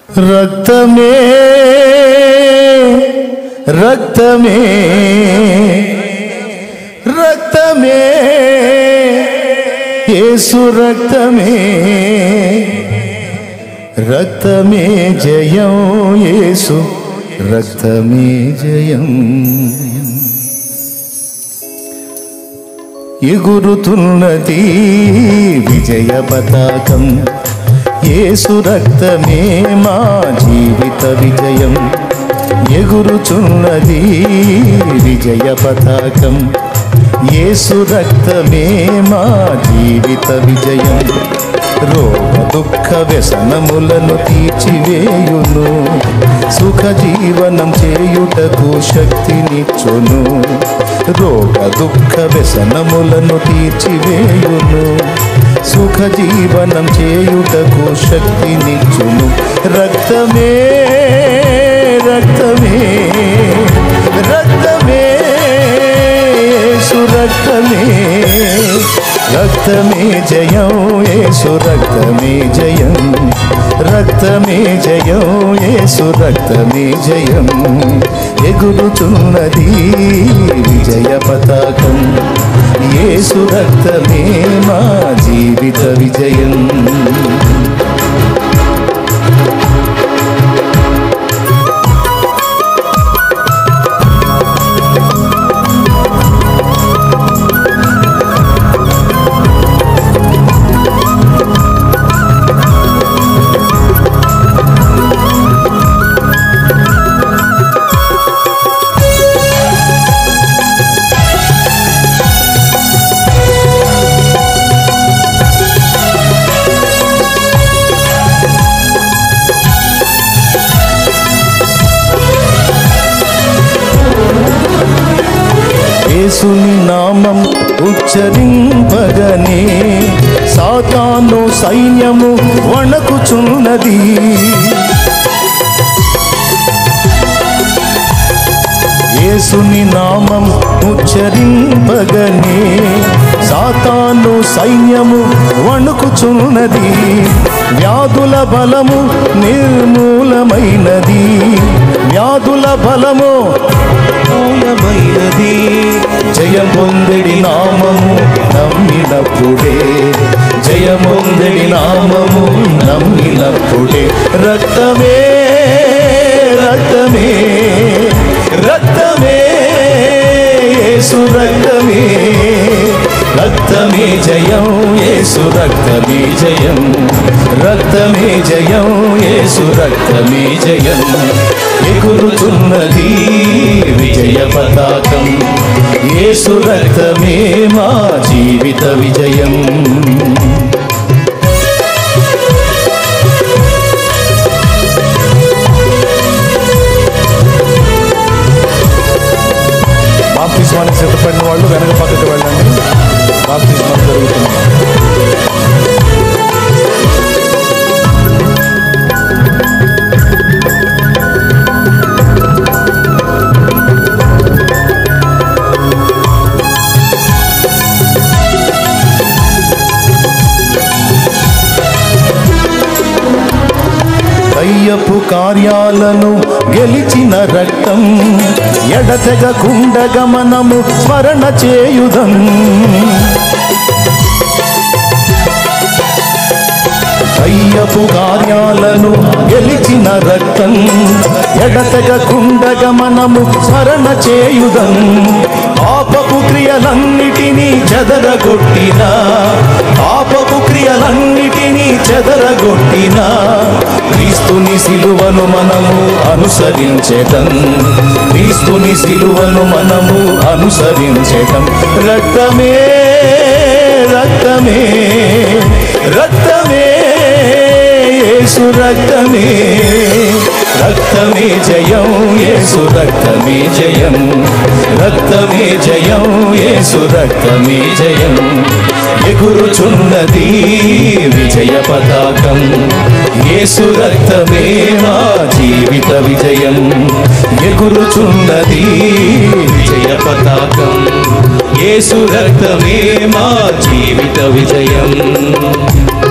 రక్తమే రక్తమే రక్తమే యేసు రక్తమే రక్తమే జయం యేసు రక్తమే జయం ఎగురుతున్నది విజయ పతాకం యేసు రక్తమే మా జీవిత విజయం ఎగురుచున్నది విజయ పతాకం యేసు రక్తమే మా జీవిత విజయం రోగ దుఃఖ వ్యసనములను తీర్చివేయును సుఖ జీవనం చేయుటకు శక్తినిచ్చును రోగ దుఃఖ వ్యసనములను తీర్చివేయును సుఖ జీవనం చేయుటకు శక్తినిచ్చును రక్తమే రక్తమే రక్తమే యేసు రక్తమే రక్తమే జయం యేసు రక్తమే జయం రక్తమే జయం యేసు రక్తమే జయం ఎగురుచున్నది విజయ పతాకం యేసు రక్తమే మా జీవిత విజయం యేసుని నామం ఉచ్చరింపగనే సాతాను సైన్యము వణకుచున్నది యేసుని నామం ఉచ్చరింపగనే సాతాను సైన్యము వణుకుచున్నది వ్యాధుల బలము నిర్మూలమైనది వ్యాధుల బలము మూలమైనది జయం పొందడి నామము నమ్మినప్పుడే జయమొందడి నామము నమ్మినప్పుడే రక్తమే రక్తమే రక్తమే యేసు రక్తమే రక్తమే జయం యేసు రక్తమే జయం రక్తమే జయం యేసు రక్తమే జయం ఎగురుచున్నది విజయ పతాకం యేసు రక్తమే మా జీవిత విజయం బాప్తిస్మానికి సిద్ధపడిన వాళ్ళు వెనక పక్కకి వెళ్ళండి బాప్తిస్మాలు జరుగుతుంది దయ్యపు కార్యాలను గెలిచిన రక్తం ఎడతెగకుండ గమనము స్మరణ చేయుదం దయ్యపు కార్యాలను గెలిచిన రక్తం ఎడతెగకుండ గమనము స్మరణ చేయుదం పాపపు క్రియలన్నిటినీ చెదరగొట్టిన పాపపు క్రియలన్నిటినీ చెదరగొట్టిన క్రీస్తుని సిలువను మనము అనుసరించేటం క్రీస్తుని సిలువను మనము అనుసరించేటం రక్తమే రక్తమే రక్తమే యేసు రక్తమే రక్తమే జయం యేసు రక్తమే జయం రక్తమే జయం యేసు రక్తమే జయం ఎగురుచున్నది విజయ పతాకం యేసు రక్తమే మా జీవిత విజయం ఎగురుచున్నది విజయ పతాకం యేసు రక్తమే మా జీవిత విజయం